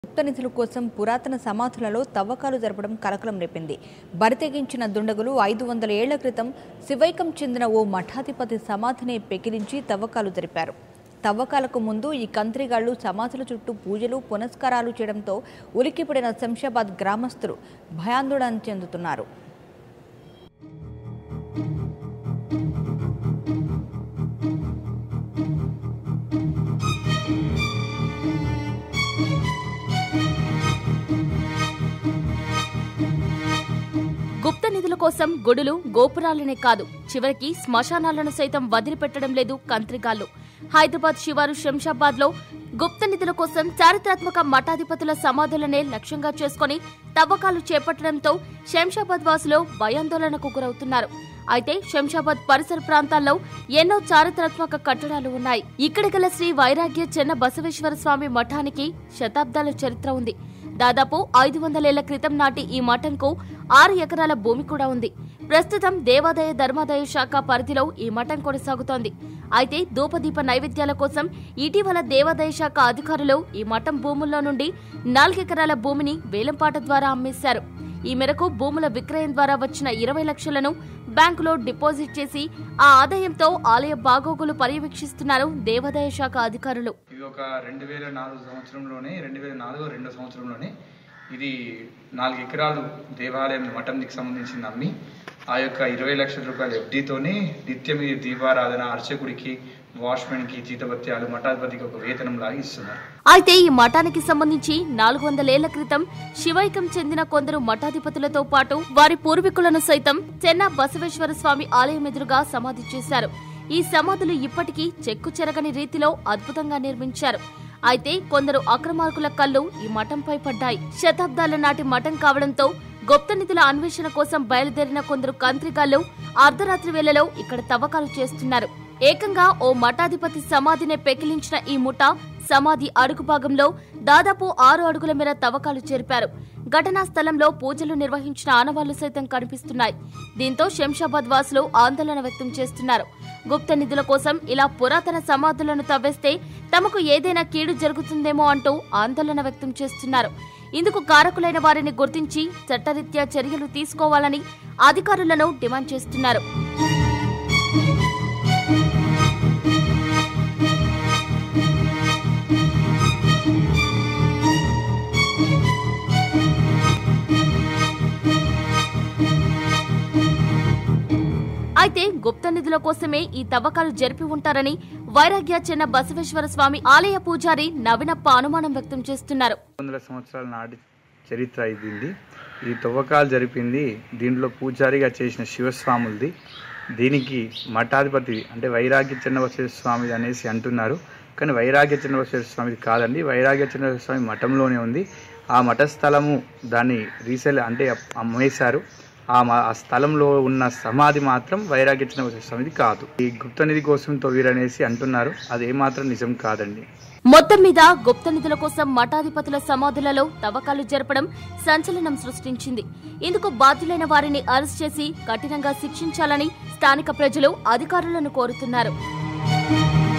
గుప్త నిధుల కోసం పురాతన సమాధులలో తవ్వకాలు జరపడం కలకలం రేపింది బరితెగించిన దుండగులు ఐదు వందల ఏళ్ల క్రితం శివైకం చెందిన ఓ మఠాధిపతి సమాధిని పెకిలించి తవ్వకాలు జరిపారు తవ్వకాలకు ముందు ఈ కంత్రిగాళ్లు సమాధుల చుట్టూ పూజలు పునస్కారాలు చేయడంతో ఉలిక్కిపడిన శంషాబాద్ గ్రామస్తులు భయాందోళన చెందుతున్నారు గుప్త నిధుల కోసం గుడులు గోపురాలనే కాదు చివరికి శ్మశానాలను సైతం వదిలిపెట్టడం లేదు కంత్రిగాళ్లు హైదరాబాద్ శివారు శంషాబాద్ లో గుప్త నిధుల కోసం చారిత్రాత్మక మఠాధిపతుల సమాధులనే లక్ష్యంగా చేసుకుని తవ్వకాలు చేపట్టడంతో శంషాబాద్ వాసులు భయాందోళనకు గురవుతున్నారు అయితే శంషాబాద్ పరిసర ప్రాంతాల్లో ఎన్నో చారిత్రాత్మక కట్టడాలు ఉన్నాయి ఇక్కడ గల శ్రీ వైరాగ్య చెన్న బసవేశ్వర స్వామి మఠానికి శతాబ్దాల చరిత్ర ఉంది దాదాపు ఐదు వందలేళ్ల క్రితం నాటి ఈ మఠంకు ఆరు ఎకరాల భూమి కూడా ఉంది ప్రస్తుతం దేవాదాయ ధర్మాదాయ శాఖ పరిధిలో ఈ మఠం కొనసాగుతోంది అయితే ధూపదీప నైవేద్యాల కోసం ఇటీవల దేవాదాయ శాఖ అధికారులు ఈ మఠం భూముల్లో నుండి నాలుగెకరాల భూమిని వేలంపాట ద్వారా అమ్మేశారు ఈ మేరకు భూముల విక్రయం ద్వారా వచ్చిన ఇరవై లక్షలను బ్యాంకులో డిపాజిట్ చేసి ఆ ఆదాయంతో ఆలయ బాగోగులు పర్యవేక్షిస్తున్నారు దేవాదాయ శాఖ అధికారులు ఇది ఒక రెండు వేల నాలుగు సంవత్సరంలోనే రెండు వేల నాలుగో రెండో సంవత్సరంలోనే ఇది నాలుగు ఎకరాలు దేవాలయం మఠంకి సంబంధించింది అమ్మి ఆ యొక్క ఇరవై లక్షల రూపాయల ఎఫ్డీతోనే నిత్యం ఇది దీపారాధన అర్చకుడికి వాచ్మెన్కి జీతభత్యాలు మఠాధిపతికి ఒక వేతనం లాగా ఇస్తున్నారు అయితే ఈ మఠానికి సంబంధించి నాలుగు వందలేళ్ల క్రితం శివైకం చెందిన కొందరు మఠాధిపతులతో పాటు వారి పూర్వీకులను సైతం చెన్న బసవేశ్వర స్వామి ఆలయం ఎదురుగా సమాధి చేశారు ఈ సమాధులు ఇప్పటికీ చెక్కు చెరగని రీతిలో అద్భుతంగా నిర్మించారు అయితే కొందరు అక్రమార్కుల కళ్ళు ఈ మఠంపై పడ్డాయి శతాబ్దాల నాటి మఠం కావడంతో గుప్త నిధుల అన్వేషణ కోసం బయలుదేరిన కొందరు కంత్రిగాళ్లు అర్ధరాత్రి వేళలో ఇక్కడ తవ్వకాలు చేస్తున్నారు ఏకంగా ఓ మఠాధిపతి సమాధినే పెకిలించిన ఈ ముఠా సమాధి అడుగు భాగంలో దాదాపు ఆరు అడుగుల మేర తవ్వకాలు చేర్పారు ఘటనా స్థలంలో పూజలు నిర్వహించిన ఆనవాళ్లు సైతం కనిపిస్తున్నాయి దీంతో శంషాబాద్ వాసులు ఆందోళన వ్యక్తం చేస్తున్నారు గుప్త నిధుల కోసం ఇలా పురాతన సమాధులను తవ్వేస్తే తమకు ఏదైనా కీడు జరుగుతుందేమో అంటూ ఆందోళన వ్యక్తం చేస్తున్నారు ఇందుకు కారకులైన వారిని గుర్తించి చట్టరీత్యా చర్యలు తీసుకోవాలని అధికారులను డిమాండ్ చేస్తున్నారు అయితే గుప్త నిధుల కోసమే ఈ తవ్వకాలు జరిపి ఉంటారని వైరాగ్య చెన్న బసవేశ్వర స్వామి ఆలయ పూజారి నవీనప్ప అనుమానం వ్యక్తం చేస్తున్నారు వందల సంవత్సరాల నాటి చరిత్ర ఇది ఈ తవ్వకాలు జరిపింది దీంట్లో పూజారిగా చేసిన శివస్వాములది దీనికి మఠాధిపతి అంటే వైరాగ్య చెన్నబసేశ్వర స్వామిది అనేసి అంటున్నారు కానీ వైరాగ్య చెన్నబసేశ్వర స్వామిది కాదండి వైరాగ్య చెన్నబసేశ్వర స్వామి మఠంలోనే ఉంది ఆ మఠ స్థలము దాన్ని రీసేల్ అంటే అమ్మేశారు ఆ మ- ఆ స్థలంలో ఉన్న సమాధి మాత్రం వైరాగ్య చెన్నబసేశ్వర స్వామిది కాదు ఈ గుప్త నిధి కోసం తవ్విరనేసి అంటున్నారు అది ఏమాత్రం నిజం కాదండి మొత్తం మీద గుప్త నిధుల కోసం మఠాధిపతుల సమాధులలో తవ్వకాలు జరపడం సంచలనం సృష్టించింది ఇందుకు బాధ్యులైన వారిని అరెస్ట్ చేసి కఠినంగా శిక్షించాలని స్థానిక ప్రజలు అధికారులను కోరుతున్నారు